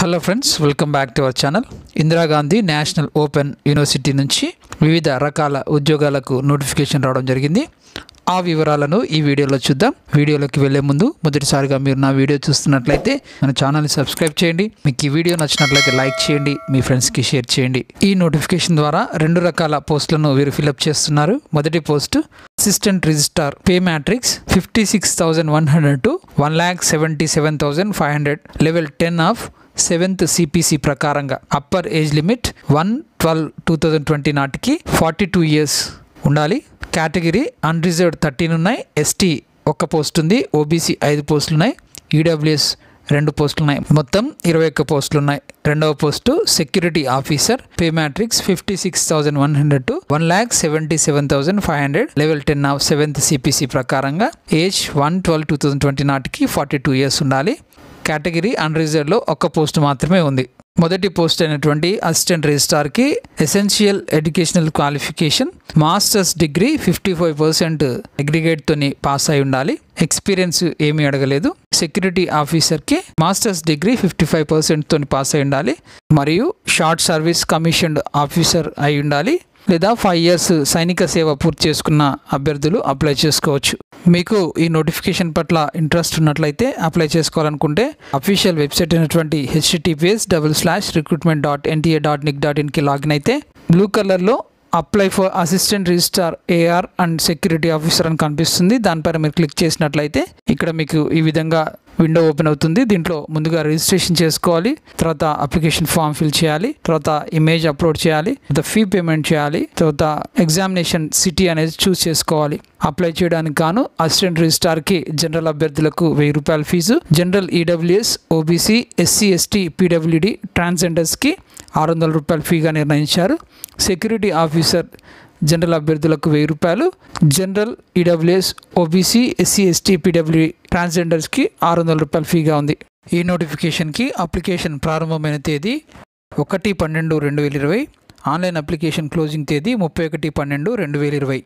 hello friends welcome back to our channel Indira Gandhi national open university నుంచి వివిధ రకాల ఉద్యోగాలకు నోటిఫికేషన్ రావడం జరిగింది ఆ వివరాలను ఈ వీడియోలో చూద్దాం వీడియోలోకి వెళ్లే ముందు మొదటిసారిగా మీరు నా వీడియో చూస్తున్నట్లయితే మన ఛానల్ని సబ్స్క్రైబ్ చేయండి మీకు ఈ వీడియో నచ్చినట్లయితే లైక్ చేయండి మీ ఫ్రెండ్స్కి షేర్ చేయండి ఈ నోటిఫికేషన్ ద్వారా రెండు రకాల పోస్టులను వీరు ఫిలప్ చేస్తున్నారు మొదటి post assistant registrar pay matrix fifty six thousand one hundred to one lakh seventy seven thousand five hundred level ten of seventh CPC ప్రకారంగా upper age limit one twelve two thousand twenty నాటికి forty two years ఉండాలి category unreserved thirteen ఉన్నాయి ST ఒక్క post ఉంది OBC ఐదు పోస్టులు ఉన్నాయి EWS రెండు పోస్టులు ఉన్నాయి మొత్తం ఇరవై ఒక్క పోస్టులు ఉన్నాయి రెండవ post security officer pay matrix fifty six thousand one hundred to one lakh seventy seven thousand five hundred level ten of seventh CPC ప్రకారంగా age one twelve two thousand twenty నాటికి ఫార్టీ టూ ఇయర్స్ ఉండాలి category అన్రిజర్వ్లో ఒక్క post మాత్రమే ఉంది మొదటి post అయినటువంటి assistant రిజిస్ట్రార్కి essential educational qualification masters degree fifty five percent అగ్రిగేట్తోని పాస్ అయి ఉండాలి ఎక్స్పీరియన్స్ ఏమీ అడగలేదు సెక్యూరిటీ ఆఫీసర్కి మాస్టర్స్ డిగ్రీ ఫిఫ్టీ ఫైవ్ పర్సెంట్తో పాస్ అయి ఉండాలి మరియు షార్ట్ సర్వీస్ కమిషన్డ్ ఆఫీసర్ అయి ఉండాలి లేదా ఫైవ్ ఇయర్స్ సైనిక సేవ పూర్తి చేసుకున్న అభ్యర్థులు అప్లై చేసుకోవచ్చు మీకు ఈ నోటిఫికేషన్ పట్ల ఇంట్రెస్ట్ ఉన్నట్లయితే అప్లై చేసుకోవాలనుకుంటే అఫీషియల్ వెబ్సైట్ అయినటువంటి HTTPS double slash recruitment dot NTA dot nic dot ఇన్కి లాగిన్ అయితే బ్లూ కలర్లో apply for assistant registrar AR and security officer అని కనిపిస్తుంది దానిపైన మీరు క్లిక్ చేసినట్లయితే ఇక్కడ మీకు ఈ విధంగా విండో ఓపెన్ అవుతుంది దీంట్లో ముందుగా రిజిస్ట్రేషన్ చేసుకోవాలి తర్వాత అప్లికేషన్ ఫామ్ ఫిల్ చేయాలి తర్వాత ఇమేజ్ అప్లోడ్ చేయాలి తర్వాత ఫీ పేమెంట్ చేయాలి తర్వాత ఎగ్జామినేషన్ సిటీ అనేది చూస్ చేసుకోవాలి అప్లై చేయడానికి గాను అసిస్టెంట్ రిజిస్టార్కి జనరల్ అభ్యర్థులకు వెయ్యి రూపాయల fee general EWS OBC SC ST PWD ట్రాన్స్జెండర్స్కి ఆరు వందల రూపాయల ఫీగా నిర్ణయించారు సెక్యూరిటీ ఆఫీసర్ జనరల్ అభ్యర్థులకు వెయ్యి రూపాయలు general EWS OBC SC ST PW ట్రాన్స్జెండర్స్కి ఆరు వందల రూపాయల ఫీగా ఉంది ఈ నోటిఫికేషన్కి అప్లికేషన్ ప్రారంభమైన తేదీ ఒకటి పన్నెండు రెండు వేల ఇరవై ఆన్లైన్ అప్లికేషన్ క్లోజింగ్ తేదీ ముప్పై ఒకటి పన్నెండు రెండు వేల ఇరవై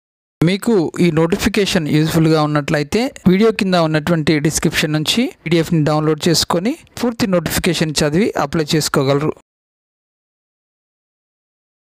మీకు ఈ నోటిఫికేషన్ యూజ్ఫుల్గా ఉన్నట్లయితే వీడియో కింద ఉన్నటువంటి డిస్క్రిప్షన్ నుంచి పీడిఎఫ్ని డౌన్లోడ్ చేసుకొని పూర్తి నోటిఫికేషన్ చదివి అప్లై చేసుకోగలరు